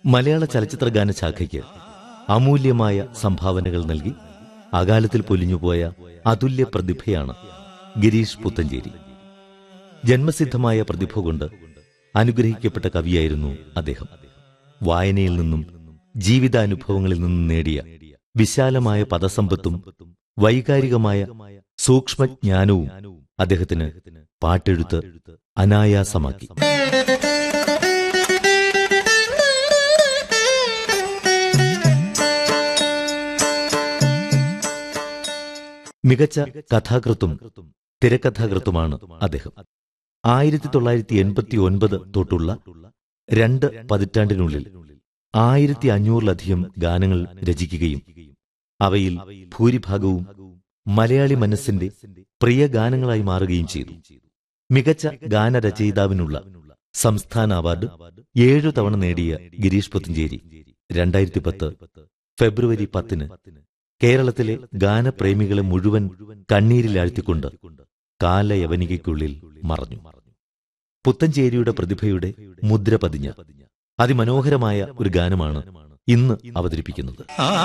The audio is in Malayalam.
മലയാള ചലച്ചിത്ര ഗാന ശാഖയ്ക്ക് അമൂല്യമായ സംഭാവനകൾ നൽകി അകാലത്തിൽ പൊലിഞ്ഞുപോയ അതുല്യ പ്രതിഭയാണ് ഗിരീഷ് പുത്തഞ്ചേരി ജന്മസിദ്ധമായ പ്രതിഭ കൊണ്ട് അനുഗ്രഹിക്കപ്പെട്ട കവിയായിരുന്നു അദ്ദേഹം വായനയിൽ നിന്നും ജീവിതാനുഭവങ്ങളിൽ നിന്നും നേടിയ വിശാലമായ പദസമ്പത്തും വൈകാരികമായ സൂക്ഷ്മജ്ഞാനവും അദ്ദേഹത്തിന് പാട്ടെഴുത്ത് അനായാസമാക്കി മികച്ച കഥാകൃത്തും തിരക്കഥാകൃത്തുമാണ് അദ്ദേഹം ആയിരത്തി തൊള്ളായിരത്തി എൺപത്തി ഒൻപത് തൊട്ടുള്ള രണ്ട് പതിറ്റാണ്ടിനുള്ളിൽ ആയിരത്തി അഞ്ഞൂറിലധികം ഗാനങ്ങൾ രചിക്കുകയും അവയിൽ ഭൂരിഭാഗവും മലയാളി മനസ്സിന്റെ പ്രിയ ഗാനങ്ങളായി മാറുകയും ചെയ്തു മികച്ച ഗാനരചയിതാവിനുള്ള സംസ്ഥാന അവാർഡ് ഏഴു തവണ നേടിയ ഗിരീഷ് പുത്തഞ്ചേരി രണ്ടായിരത്തി പത്ത് ഫെബ്രുവരി പത്തിന് കേരളത്തിലെ ഗാനപ്രേമികളെ മുഴുവൻ കണ്ണീരിലാഴ്ത്തിക്കൊണ്ട് കാലയവനികയ്ക്കുള്ളിൽ മറഞ്ഞു പുത്തഞ്ചേരിയുടെ പ്രതിഭയുടെ മുദ്ര പതിഞ്ഞ അതിമനോഹരമായ ഒരു ഗാനമാണ് ഇന്ന് അവതരിപ്പിക്കുന്നത് ആ